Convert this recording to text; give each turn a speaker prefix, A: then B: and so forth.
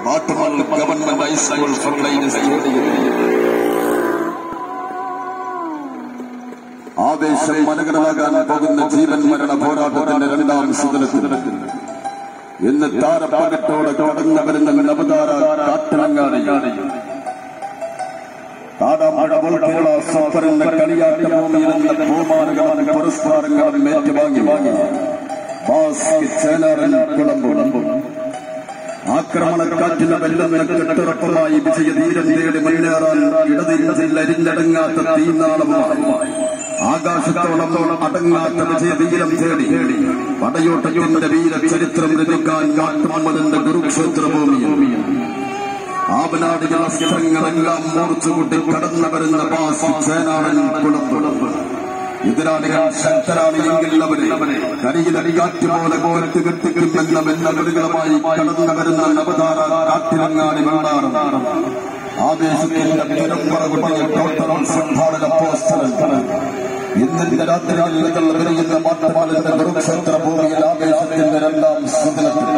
A: Mattumal government high school ഫർലൈൻ stadium ആവേശം മനകരമാകാൻ പോകുന്ന ജീവൻ മരണ പോരാട്ടത്തിന്റെ രണ്ടാം സുതലത്തിൽ ഇന്ന് താരപ്പകട്ടോടെ കടന്നു വരുന്ന നവതാര കാട്ടിലങ്ങാടി കേരള സൂപ്പറിന്റെ കളിയാട്ടഭൂമിയിലെന്ന ബഹുമാനങ്ങളും പുരസ്കാരങ്ങളും ഏറ്റുവാങ്ങി ബാസ്കറ്റ് ചേനാറൻ കുളമ്പുളമ്പും ആക്രമണക്കാറ്റിന് വെല്ലുന്ന കെട്ടുറപ്പുമായി വിജയധീരം തേടി മുന്നേറാൻ ഇടതിഞ്ചിൽ അരിഞ്ഞടങ്ങാത്ത തീനാളമായി ആകാശത്തോളം അടങ്ങാത്ത വിജയധീരം തേടി പടയോട്ടത്തിന്റെ വീര ചരിത്രം രചിക്കാൻ കാട്ടുമമ്മലിന്റെ കുരുക്ഷേത്ര ഭൂമിയിൽ ആവനാടികൾ അസ്ത്രങ്ങളെല്ലാം മൂർച്ചുകൂട്ടി കടന്നു വരുന്ന ബാസി ചേനാടൻ കുളമ്പുളമ്പ് എതിരാളികൾ ശക്തരാണ് എങ്കിൽ അവരെ കരിയിലടികാറ്റ് പോലെ കോരത്ത് കെട്ടിക്കുമെന്ന വെല്ലവലുകളുമായി കടന്നു വരുന്ന നവതാര കാട്ടിലങ്ങാടി വെള്ളാറും ആവേശത്തിന്റെ തിരുമ്പറകുട്ടിയ ടോട്ടറോൾ സംഘാടന പോസ്റ്റർ ഇന്നത്തെ രാത്രികളിൽ വിരയുന്ന മാറ്റമാലിന്റെ കുരുക്ഷേത്ര ഭൂമിയിൽ ആവേശത്തിന്റെ രണ്ടാം സുദിനത്തിൽ